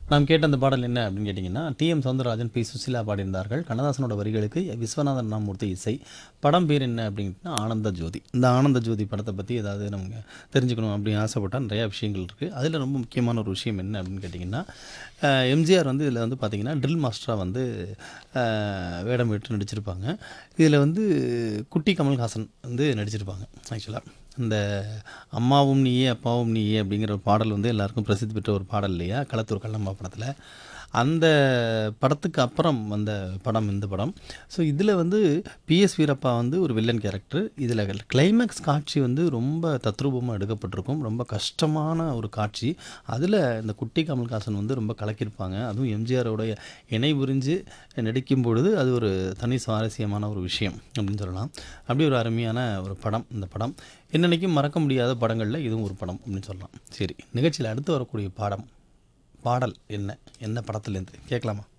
நாம் கேட்ட அந்த பாடல் என்ன அப்படின்னு கேட்டிங்கன்னா டிஎம் சௌந்தரராஜன் பி சுசிலா பாடியிருந்தார்கள் கண்ணதாசனோட வரிகளுக்கு விஸ்வநாதன் ராமூர்த்தி இசை படம் பேர் என்ன அப்படின்னா ஆனந்த ஜோதி இந்த ஆனந்த ஜோதி படத்தை பற்றி ஏதாவது நமக்கு தெரிஞ்சுக்கணும் அப்படின்னு ஆசைப்பட்டால் நிறையா விஷயங்கள் இருக்குது அதில் ரொம்ப முக்கியமான ஒரு விஷயம் என்ன அப்படின்னு கேட்டிங்கன்னா அஹ், எம்ஜிஆர் வந்து இதில் வந்து பார்த்திங்கன்னா ட்ரில் மாஸ்டராக வந்து அஹ், வேடம் விட்டு நடிச்சிருப்பாங்க இதில் வந்து குட்டி கமல்ஹாசன் வந்து நடிச்சிருப்பாங்க ஆக்சுவலாக இந்த அம்மாவும் நீயே அப்பாவும் நீயே அப்படிங்கிற ஒரு பாடல் வந்து எல்லாருக்கும் பிரசித்தி பெற்ற ஒரு பாடல் இல்லையா களத்தூர் கல்லம்மா படத்தில் அந்த படத்துக்கு அப்புறம் வந்த படம் இந்த படம் ஸோ இதில் வந்து பிஎஸ் வீரப்பா வந்து ஒரு வில்லன் கேரக்டர் இதில் கிளைமேக்ஸ் காட்சி வந்து ரொம்ப தத்ரூபமாக எடுக்கப்பட்டிருக்கும் ரொம்ப கஷ்டமான ஒரு காட்சி அதில் இந்த குட்டி கமல்ஹாசன் வந்து ரொம்ப கலக்கியிருப்பாங்க அதுவும் எம்ஜிஆரோடைய இணை புரிஞ்சு நடிக்கும் பொழுது அது ஒரு தனி சுவாரஸ்யமான ஒரு விஷயம் அப்படின்னு சொல்லலாம் அப்படி ஒரு அருமையான ஒரு படம் இந்த படம் என்னன்னைக்கும் மறக்க முடியாத படங்களில் இதுவும் ஒரு படம் அப்படின்னு சொல்லலாம் சரி நிகழ்ச்சியில் அடுத்து வரக்கூடிய பாடம் பாடல் என்ன என்ன படத்துலேருந்து கேட்கலாமா